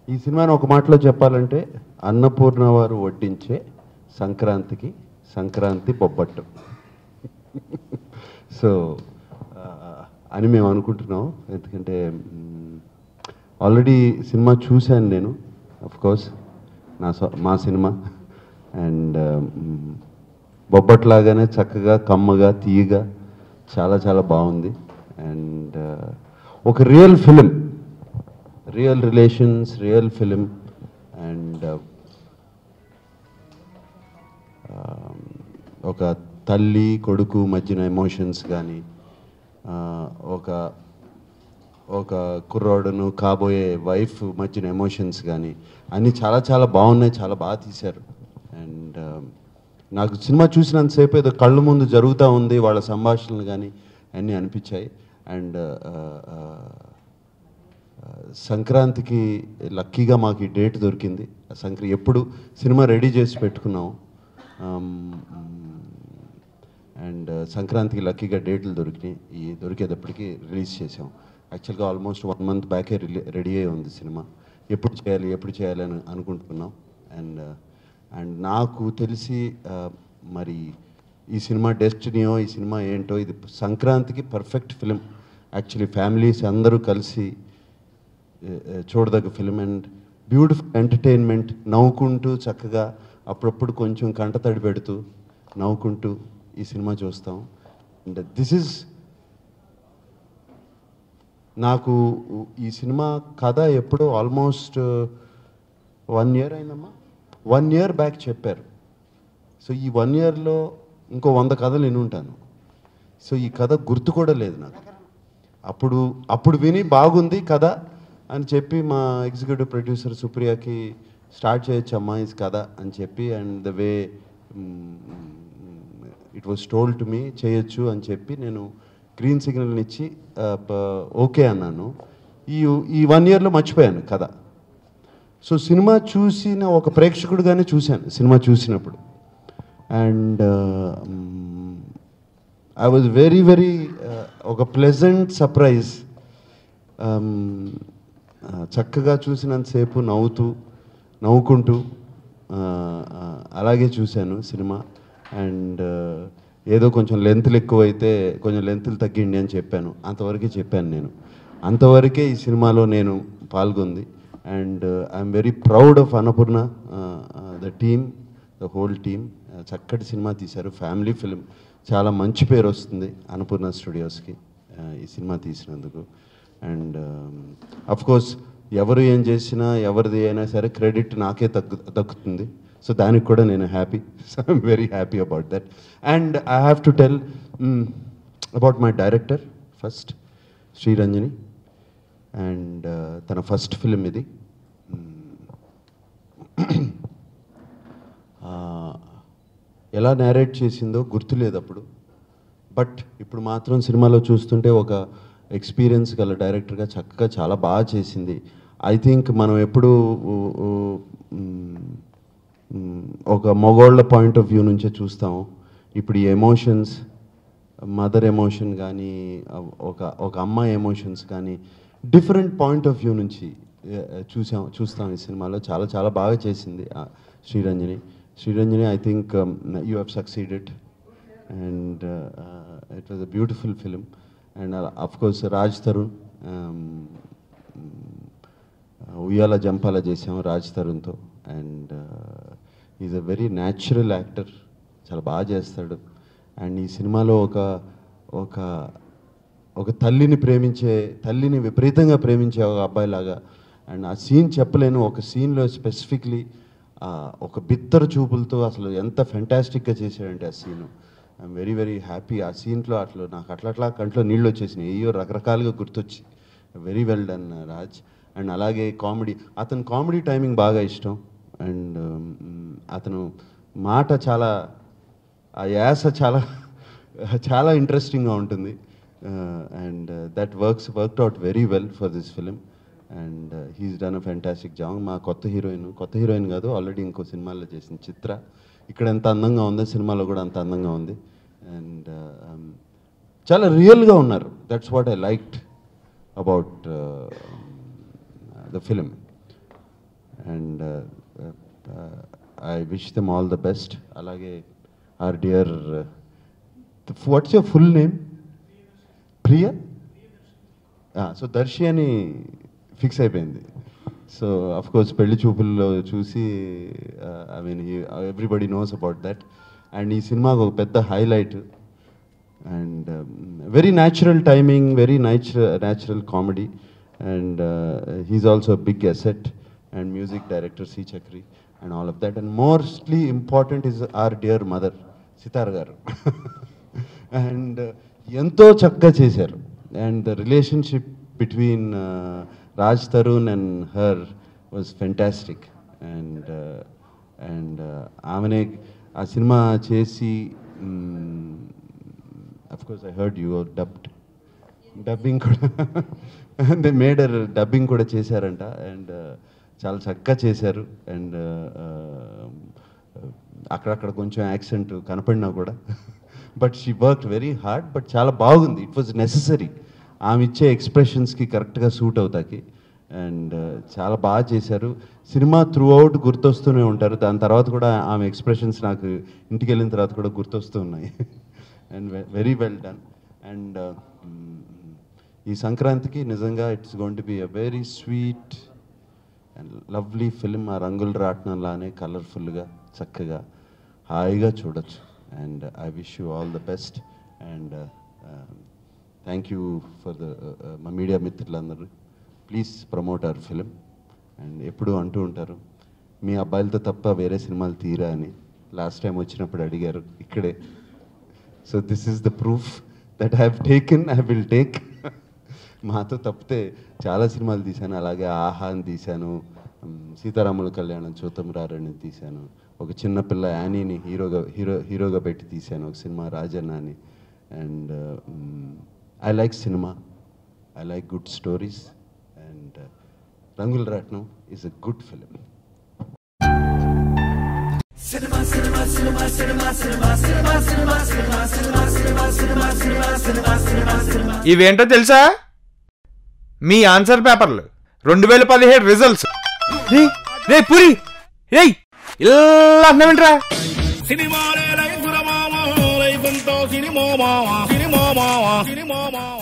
ఈ సినిమాని ఒక మాటలో చెప్పాలంటే అన్నపూర్ణ వారు వడ్డించే సంక్రాంతికి సంక్రాంతి బొబ్బట్టు సో ఆ, అని మేము అనుకుంటున్నాం ఎందుకంటే ఆల్రెడీ సినిమా చూశాను నేను అఫ్ కోర్స్ నా సొ- మా సినిమా అండ్ బొబ్బట్లాగానే చక్కగా కమ్మగా తీయగా చాలా చాలా బాగుంది అండ్ ఒక real film real relations real film and ఒక తల్లి కొడుకు మధ్యన ఎమోషన్స్ కానీ ఒక ఒక కుర్రాడును కాబోయే వైఫ్ మధ్యన ఎమోషన్స్ కానీ అన్నీ చాలా చాలా బాగున్నాయి చాలా బాగా తీశారు అండ్ నాకు సినిమా చూసినంతసేపు ఏదో కళ్ళ ముందు జరుగుతూ ఉంది వాళ్ళ సంభాషణలు కానీ అన్నీ అనిపించాయి అండ్ సంక్రాంతికి లక్కీగా మాకు ఈ డేట్ దొరికింది సంక్ర ఎప్పుడు సినిమా రెడీ చేసి పెట్టుకున్నాం అండ్ సంక్రాంతికి లక్కీగా డేట్లు దొరికినాయి ఈ దొరికేటప్పటికి రిలీజ్ చేసాం యాక్చువల్గా ఆల్మోస్ట్ వన్ మంత్ బ్యాకే రిలీ రెడీ అయి ఉంది సినిమా ఎప్పుడు చేయాలి ఎప్పుడు చేయాలి అని అనుకుంటున్నాం అండ్ అండ్ నాకు తెలిసి ఆ, మరి ఈ సినిమా డెస్టినీయో ఈ సినిమా ఏంటో ఇది సంక్రాంతికి పర్ఫెక్ట్ ఫిలిం యాక్చువల్లీ ఫ్యామిలీస్ అందరూ కలిసి ఏ, ఏ, చూడదగ్గ ఫిలిం అండ్ బ్యూటిఫుల్ ఎంటర్టైన్మెంట్ నవ్వుకుంటూ చక్కగా అప్పుడప్పుడు కొంచెం కంటతడి పెడుతూ నవ్వుకుంటూ ఈ సినిమా చూస్తాం అండ్ దిస్ ఇస్ నాకు ఈ సినిమా కథ ఎప్పుడో ఆల్మోస్ట్ వన్ ఇయర్ అయిందమ్మా వన్ ఇయర్ బ్యాక్ చెప్పారు సో ఈ వన్ ఇయర్లో ఇంకో వంద కథలు విని ఉంటాను సో ఈ కథ గుర్తు కూడా లేదు నాకు అప్పుడు అప్పుడు విని బాగుంది కథ అని చెప్పి మా ఎగ్జిక్యూటివ్ ప్రొడ్యూసర్ సుప్రియకి స్టార్ట్ చేయొచ్చు అమ్మా ఇది కథ అని చెప్పి and the way it was told to me చేయొచ్చు అని చెప్పి నేను గ్రీన్ సిగ్నల్ని ఇచ్చి ఓకే అన్నాను ఈ ఈ వన్ ఇయర్లో మర్చిపోయాను కథ సో సినిమా చూసిన ఒక ప్రేక్షకుడుగానే చూశాను సినిమా చూసినప్పుడు and I was very very ఒక ప్లెజెంట్ సర్ప్రైజ్ చక్కగా చూసినంతసేపు నవ్వుతూ నవ్వుకుంటూ ఆ, ఆ, అలాగే చూశాను సినిమా అండ్ ఏదో కొంచెం లెంత్లు ఎక్కువైతే కొంచెం లెంత్లు తగ్గిండి అని చెప్పాను అంతవరకే చెప్పాను నేను అంతవరకే ఈ సినిమాలో నేను పాల్గొంది and I'm very proud of Annapurna the team the whole team చక్కటి సినిమా తీశారు ఫ్యామిలీ ఫిలిం చాలా మంచి పేరు వస్తుంది అన్నపూర్ణ స్టూడియోస్కి ఈ సినిమా తీసినందుకు అండ్ అఫ్ కోర్స్ ఎవరు ఏం చేసినా ఎవరిది అయినా సరే క్రెడిట్ నాకే తగ్గు దక్కుతుంది సో దానికి కూడా నేను happy so I'm very happy about that and I have to tell about my director first Sriranjani and తన ఫస్ట్ ఫిలిం ఇది ఆ, ఎలా నేరేట్ చేసిందో గుర్తులేదు అప్పుడు బట్ ఇప్పుడు మాత్రం సినిమాలో చూస్తుంటే ఒక ఎక్స్పీరియన్స్ గల డైరెక్టర్గా చక్కగా చాలా బాగా చేసింది ఐ థింక్ మనం ఎప్పుడు ఊ- ఊ- మ్, మ్, ఒక మగోళ్ళ పాయింట్ ఆఫ్ వ్యూ నుంచే చూస్తాం ఇప్పుడు ఈ ఎమోషన్స్ మదర్ ఎమోషన్ కానీ ఒక ఒక అమ్మాయి ఎమోషన్స్ కానీ డిఫరెంట్ పాయింట్ ఆఫ్ వ్యూ నుంచి ఆ, చూసాం చూస్తాం ఈ సినిమాలో చాలా చాలా బాగా చేసింది ఆ, Sriranjani Sriranjani I think you have succeeded and it was a beautiful film and of course Raj Tarun Uyyala Jampala చేసాం రాజ్ తరుణ్తో and is a very natural actor చాలా బాగా చేస్తాడు అండ్ ఈ సినిమాలో ఒక ఒక ఒక తల్లిని ప్రేమించే తల్లిని విపరీతంగా ప్రేమించే ఒక అబ్బాయిలాగా అండ్ ఆ సీన్ చెప్పలేను ఒక సీన్లో స్పెసిఫిక్లీ ఒక బిత్తర చూపులతో అసలు ఎంత ఫెంటాస్టిక్గా చేశాడంటే ఆ scene I'm very very happy ఆ సీన్లో అట్లా నాకు అట్లా అట్లా కంట్లో నీళ్ళు వచ్చేసినాయి అయ్యో రకరకాలుగా గుర్తొచ్చి very well done Raj and అలాగే కామెడీ అతను కామెడీ టైమింగ్ బాగా ఇష్టం అండ్ అతను మాట చాలా ఆ యాస చాలా చాలా ఇంట్రెస్టింగ్గా ఉంటుంది and that works worked out very well for this film and he's done a fantastic జాంగ్ మా కొత్త హీరోయిన్ కొత్త హీరోయిన్ కాదు ఆల్రెడీ ఇంకో సినిమాలో చేసిన చిత్ర ఇక్కడ ఎంత అందంగా ఉందో సినిమాలో కూడా అంత అందంగా ఉంది అండ్ చాలా రియల్గా ఉన్నారు that's what I liked about the film and I wish them all the best అలాగే our dear what's your full name Priya so Darshi అని ఫిక్స్ అయిపోయింది సో అఫ్ కోర్స్ పెళ్లి చూపుల్లో చూసి I mean everybody knows about that and ఈ సినిమాకు ఒక పెద్ద highlight and very natural timing very natural natural comedy and he's also big asset and music director C Chakri and all of that and mostly important is our dear mother Sithara garu and ఎంతో చక్కగా చేశారు and the relationship between Raj Tarun and her was fantastic and and ఆమెనే ఆ సినిమా చేసి of course I heard you dubbed dubbing కూడా the mother dubbing కూడా చేశారంట అండ్ చాలా చక్కగా చేశారు అండ్ అక్కడక్కడ కొంచెం యాక్సెంట్ కనపడినా కూడా but she work very hard but చాలా బాగుంది ఇట్ వాజ్ నెససరీ ఆమె ఇచ్చే ఎక్స్ప్రెషన్స్కి కరెక్ట్గా సూట్ అవుతాకి అండ్ చాలా బాగా చేశారు సినిమా త్రూ అవుట్ గుర్తొస్తూనే ఉంటారు దాని తర్వాత కూడా ఆమె ఎక్స్ప్రెషన్స్ నాకు ఇంటికి వెళ్ళిన తర్వాత కూడా గుర్తొస్తూ ఉన్నాయి and very well done and ఈ సంక్రాంతికి నిజంగా it's gone to be a very sweet and lovely film ఆ రంగుల రాట్నంలానే కలర్ఫుల్గా చక్కగా హాయిగా చూడొచ్చు and I wish you all the best and thank you for the మా మీడియా మిత్రులందరూ please promote our film and ఎప్పుడు అంటూ ఉంటారు మీ అబ్బాయిలతో తప్ప వేరే సినిమాలు తీరా అని లాస్ట్ టైం వచ్చినప్పుడు అడిగారు ఇక్కడే so this is the proof that I have taken I will take మాతో తప్పితే చాలా సినిమాలు తీశాను అలాగే ఆహా అని తీశాను ఉమ్, సీతారాముల కళ్యాణం చూతం రారని తీశాను ఒక చిన్న పిల్ల యానీని హీరోగా హీరో హీరోగా పెట్టి తీశాను ఒక సినిమా రాజన్న అని and I like cinema I like good stories and Rangula Ratnam is a good film ఇవేంటో తెలుసా మీ ఆన్సర్ పేపర్లు రెండు వేల పదిహేడు రిజల్ట్స్ రే రే పురి ఏయ్ ఇలా అంటున్నావేంట్రా సినిమాలే లైఫ్ మామ లైఫ్ ఎంతో సినిమా మామ సినిమా మామ సినిమా మామ